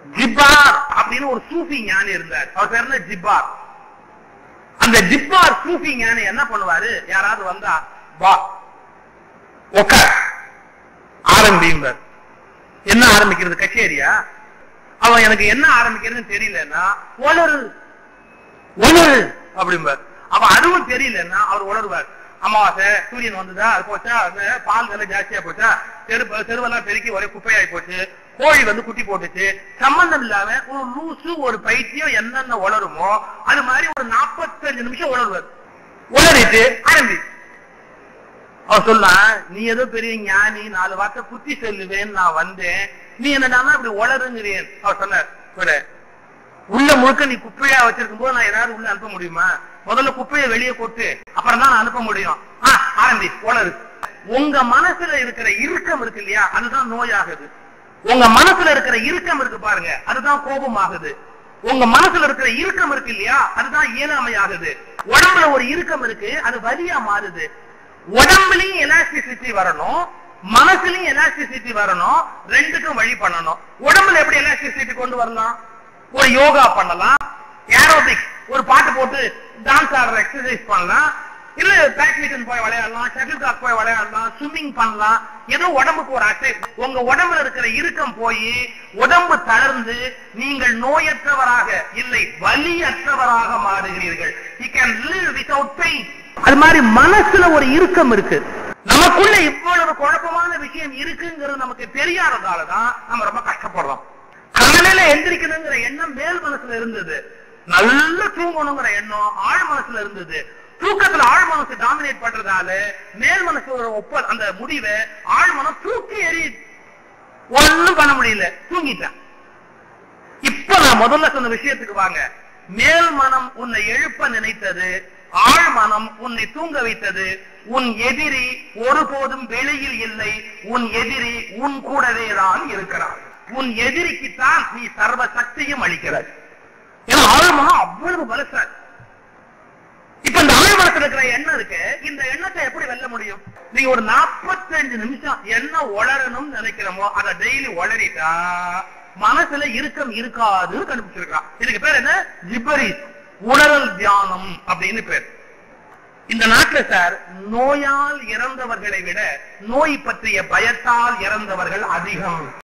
ஜிப்பார் அப்படின்னு ஒரு சூஃபி ஞானி இருந்தார் அவர் பேர் என்ன ஜிப்பார் அந்த ஜிப்பார் சூஃபி ஞானி என்ன பண்ணுவாரு யாராவது வந்தா வா உட்கார் ஆரம்பிம்பார் என்ன ஆரம்பிக்கிறது கச்சேரியா அவன் எனக்கு என்ன ஆரம்பிக்கிறதுன்னு தெரியலன்னா உளறு உளறு அப்படிம்பார் அப்ப அதுவும் தெரியலன்னா அவர் உளருவார் அமாவாசை சூரியன் வந்ததா அது போச்சா அது பால் விலை ஜாஸ்தியா போச்சா தெரு தெருவெல்லாம் பெருக்கி ஒரே குப்பையாகி போச்சு கோழி வந்து குட்டி போட்டுச்சு சம்பந்தம் இல்லாம ஒரு லூசு ஒரு பைத்தியம் என்னென்ன உளருமோ அது மாதிரி ஒரு நாற்பத்தஞ்சு நிமிஷம் உளருவார் உளறிட்டு ஆரம்பி அவர் சொல்லலாம் நீ ஏதோ பெரிய ஞானி நாலு வார்த்தை புத்தி சொல்லுவேன் நான் வந்தேன் நீ என்னடானா இப்படி உளருங்கிறேன் அவர் சொன்னார் கூட உள்ள முழுக்க நீ குப்பையா வச்சிருக்கும் போது நான் ஏதாவது உள்ள அனுப்ப முடியுமா முதல்ல குப்பையை வெளியே கொட்டு அப்புறம் தான் நான் அனுப்ப முடியும் ஆ, ஆரம்பி உளறு உங்க மனசுல இருக்கிற இறுக்கம் இருக்கு இல்லையா அதுதான் நோயாகுது உங்க மனசுல இருக்கிற இறுக்கம் இருக்கு பாருங்க அதுதான் கோபம் ஆகுது உங்க மனசுல இருக்கிற இறுக்கம் இருக்கு இல்லையா அதுதான் இயலாமை ஆகுது உடம்புல ஒரு இறுக்கம் இருக்கு அது வலியா மாறுது உடம்புலயும் எலாஸ்டிசிட்டி வரணும் மனசுலயும் எலாஸ்டிசிட்டி வரணும் ரெண்டுக்கும் வழி பண்ணணும் உடம்புல எப்படி எலாஸ்டிசிட்டி கொண்டு வரலாம் ஒரு யோகா பண்ணலாம் ஏரோபிக் ஒரு பாட்டு போட்டு டான்ஸ் ஆடுற எக்ஸசைஸ் பண்ணலாம் இல்ல பேட்மிண்டன் போய் விளையாடலாம் ஷட்டில் காக் போய் விளையாடலாம் ஸ்விம்மிங் பண்ணலாம் ஏதோ உடம்புக்கு ஒரு அசை உங்க உடம்புல இருக்கிற இறுக்கம் போய் உடம்பு தளர்ந்து நீங்கள் நோயற்றவராக இல்லை வலியற்றவராக மாறுகிறீர்கள் you can live without pain அது மாதிரி மனசுல ஒரு இறுக்கம் இருக்கு நமக்குள்ள இவ்வளவு குழப்பமான விஷயம் இருக்குங்கிறது நமக்கு தெரியாததாலதான் நம்ம ரொம்ப கஷ்டப்படுறோம் காலையில எந்திரிக்கணுங்கிற எண்ணம் மேல் மனசுல இருந்தது நல்ல தூங்கணுங்கிற எண்ணம் ஆழ் மனசுல இருந்தது தூக்கத்துல ஆழ் மனசு டாமினேட் பண்றதால மேல் மனசு ஒரு ஒப்ப அந்த முடிவை ஆழ் மனம் தூக்கி எறியுது ஒண்ணும் பண்ண முடியல தூங்கிட்டேன் இப்ப நான் முதல்ல சொன்ன விஷயத்துக்கு வாங்க மேல் மனம் உன்னை எழுப்ப நினைத்தது ஆழ் மனம் உன்னை தூங்க வைத்தது உன் எதிரி ஒருபோதும் வெளியில் இல்லை உன் எதிரி உன் கூடவே தான் இருக்கிறான் உன் எதிரிக்குத்தான் நீ சர்வ சக்தியும் அளிக்கிறாய் ஏன்னா ஆழ்மனம் அவ்வளவு பலசாலி இப்ப இந்த ஆழ்மனத்துல இருக்கிற எண்ணம் இருக்கு இந்த எண்ணத்தை எப்படி வெல்ல முடியும் நீங்க ஒரு 45 நிமிஷம் என்ன உளரணும்னு நினைக்கிறோமோ அதை டெய்லி உளறிட்டா மனசுல இறுக்கம் இருக்காதுன்னு கண்டுபிடிச்சிருக்கான் இதுக்கு பேர் என்ன ஜிபரிஸ் உணரல் தியானம் அப்படின்னு பேர் இந்த நாட்டுல சார் நோயால் இறந்தவர்களை விட நோய் பற்றிய பயத்தால் இறந்தவர்கள் அதிகம்